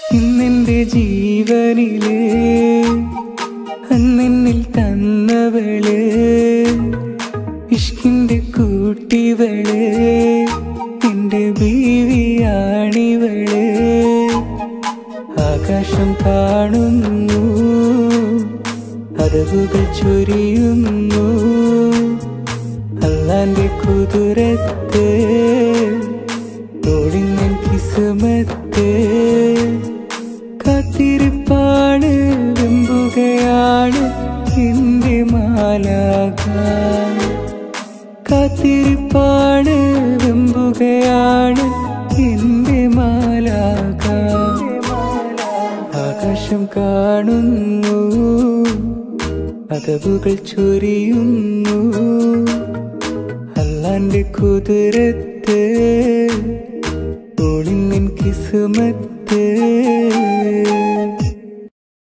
ഇന്നെന്റെ ജീവനില് അന്നെന്നിൽ തന്നവള് ഇഷ്കിന്റെ കൂട്ടിവള് എന്റെ ബീവിയാണിവള് ആകാശം കാണുന്നു അതവുകൾ ചൊരിയുന്നു അല്ലാന്റെ കുതിരത്ത് തോടിന്നൻ കിസുമത്ത് കാത്തിരിപ്പാണ് വെമ്പുകയാണ് എന്റെ മാലാക കാത്തിരിപ്പാണ് വെമ്പുകയാണ് എന്റെ മാലാക ആകാശം കാണുന്നു അതവുകൾ ചൊരിയുന്നു അല്ലാന്റെ കുതിരത്ത് ഒളിന്നിൻ കിസുമത്ത്